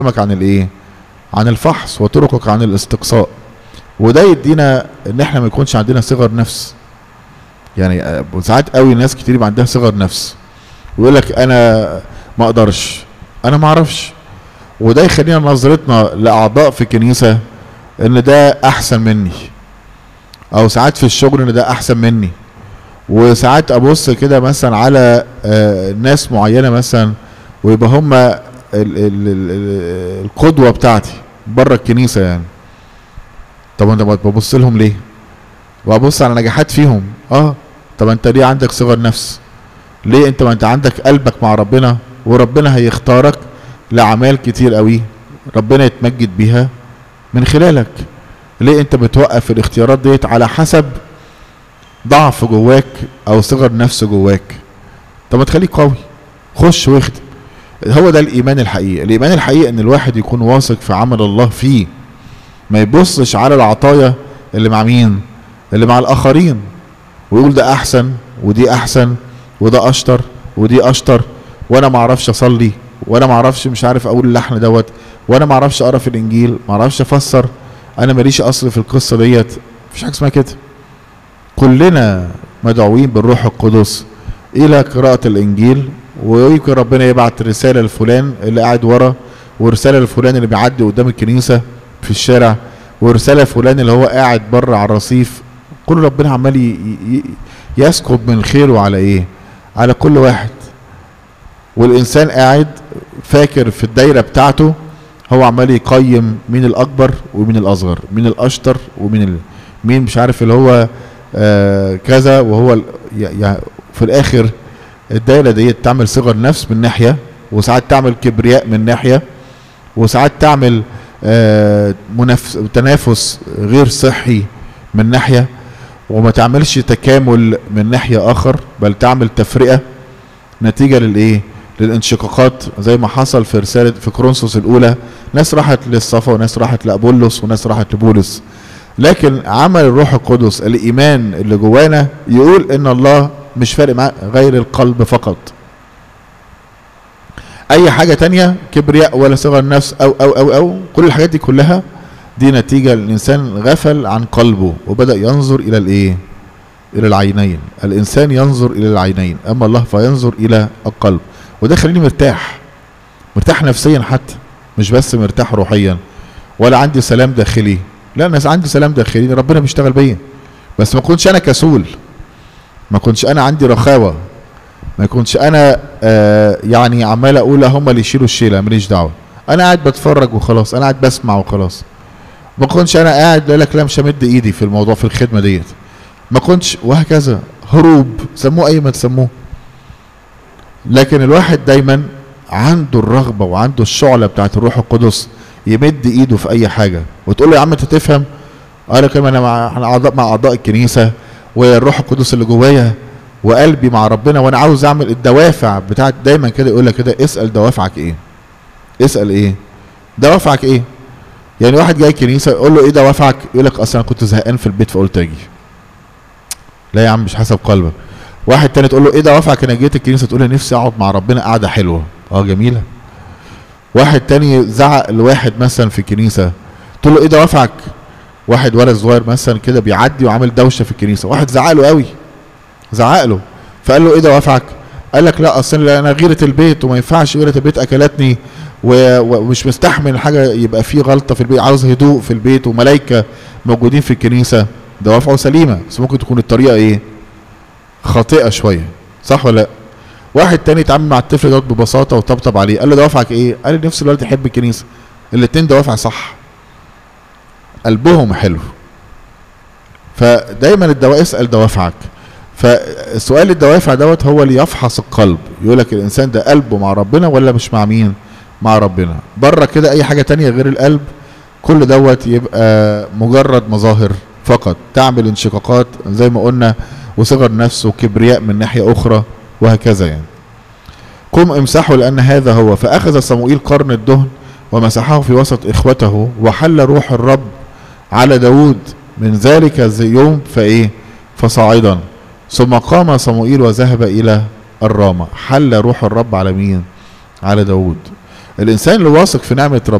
كلامك عن الايه عن الفحص وطرقك عن الاستقصاء وده يدينا ان احنا ما يكونش عندنا صغر نفس يعني آه، ساعات قوي ناس كتير يبقى عندها صغر نفس ويقول لك انا ما اقدرش انا ما اعرفش وده يخلينا نظرتنا لاعضاء في الكنيسه ان ده احسن مني او ساعات في الشغل ان ده احسن مني وساعات ابص كده مثلا على آه، ناس معينه مثلا ويبقى هم ال- ال- ال- ال- القدوه بتاعتي بره الكنيسه يعني طب انا ببص لهم ليه وابص على نجاحات فيهم اه طب انت ليه عندك صغر نفس ليه انت ما انت عندك قلبك مع ربنا وربنا هيختارك لاعمال كتير قوي ربنا يتمجد بيها من خلالك ليه انت بتوقف الاختيارات ديت على حسب ضعف جواك او صغر نفس جواك طب ما تخليك قوي خش واخدم هو ده الايمان الحقيقي الايمان الحقيقي ان الواحد يكون واثق في عمل الله فيه ما يبصش على العطايا اللي مع مين اللي مع الاخرين ويقول ده احسن ودي احسن وده اشطر ودي اشطر وانا ما اعرفش اصلي وانا ما اعرفش مش عارف اقول اللحن دوت وانا ما اعرفش اقرا في الانجيل ما اعرفش افسر انا ماليش اصل في القصه ديت مفيش حاجه اسمها كده كلنا مدعوين بالروح القدس الى قراءه الانجيل ويمكن ربنا يبعت رساله لفلان اللي قاعد ورا ورساله لفلان اللي بيعدي قدام الكنيسه في الشارع ورساله لفلان اللي هو قاعد بره على الرصيف كل ربنا عمال ي- ي- يسكب من خيره على ايه على كل واحد والانسان قاعد فاكر في الدايره بتاعته هو عمال يقيم مين الاكبر ومين الاصغر مين الاشطر ومين ال... مين مش عارف اللي هو آه كذا وهو ال... ي- ي- في الاخر الدايره دي تعمل صغر نفس من ناحيه وساعات تعمل كبرياء من ناحيه وساعات تعمل آه منافس تنافس غير صحي من ناحيه وما تعملش تكامل من ناحيه اخر بل تعمل تفرقه نتيجه للايه للانشقاقات زي ما حصل في رساله في كورنثوس الاولى ناس راحت للصفا وناس راحت لابولس وناس راحت لبولس لكن عمل الروح القدس الايمان اللي جوانا يقول ان الله مش فارق معاه غير القلب فقط اي حاجه تانية كبرياء ولا صغر نفس او او او او كل الحاجات دي كلها دي نتيجه الانسان غفل عن قلبه وبدا ينظر الى الايه الى العينين الانسان ينظر الى العينين اما الله فينظر الى القلب وده خليني مرتاح مرتاح نفسيا حتى مش بس مرتاح روحيا ولا عندي سلام داخلي لا انا عندي سلام داخلي إن ربنا بيشتغل بيا بس ما كنتش انا كسول ما كنتش انا عندي رخاوه ما كنتش انا آه يعني عمال اقول هم اللي يشيلوا الشيله ماليش دعوه انا قاعد بتفرج وخلاص انا قاعد بسمع وخلاص ما كنتش انا قاعد اقول لك لا مش همد ايدي في الموضوع في الخدمه ديت ما كنتش وهكذا هروب سموه اي ما تسموه لكن الواحد دايما عنده الرغبه وعنده الشعله بتاعت الروح القدس يمد ايده في اي حاجه وتقول له يا عم انت تفهم انا كمان انا مع احنا اعضاء مع اعضاء الكنيسه والروح القدس اللي جوايا وقلبي مع ربنا وانا عاوز اعمل الدوافع بتاعت دايما كده يقول لك كده اسال دوافعك ايه اسال ايه دوافعك ايه يعني واحد جاي الكنيسه يقول له ايه دوافعك يقول لك اصل انا كنت زهقان في البيت فقلت اجي لا يا عم مش حسب قلبك واحد تاني تقول له ايه دوافعك انا جيت الكنيسه تقول له نفسي اقعد مع ربنا قعده حلوه اه جميله واحد تاني زعق لواحد مثلا في الكنيسه تقول له ايه دوافعك واحد ولد صغير مثلا كده بيعدي وعامل دوشه في الكنيسه واحد زعق له قوي زعق له فقال له ايه دوافعك قال لك لا اصل انا غيره البيت وما ينفعش غيره البيت اكلتني و- ومش مستحمل حاجه يبقى في غلطه في البيت عاوز هدوء في البيت وملائكه موجودين في الكنيسه دوافعه سليمه بس ممكن تكون الطريقه ايه خاطئه شويه صح ولا لا واحد تاني اتعامل مع الطفل دوت ببساطه وطبطب عليه قال له دوافعك ايه قال لي نفس الولد يحب الكنيسه الاتنين دوافع صح قلبهم حلو فدايما الدواء اسال دوافعك فسؤال الدوافع دوت هو اللي يفحص القلب يقول لك الانسان ده قلبه مع ربنا ولا مش مع مين مع ربنا بره كده اي حاجه تانية غير القلب كل دوت يبقى مجرد مظاهر فقط تعمل انشقاقات زي ما قلنا وصغر نفس وكبرياء من ناحيه اخرى وهكذا يعني قم امسحه لان هذا هو فاخذ صموئيل قرن الدهن ومسحه في وسط اخوته وحل روح الرب على داود من ذلك اليوم فايه فصاعدا ثم قام صموئيل وذهب الى الرامة حل روح الرب على مين على داود الانسان اللي واثق في نعمه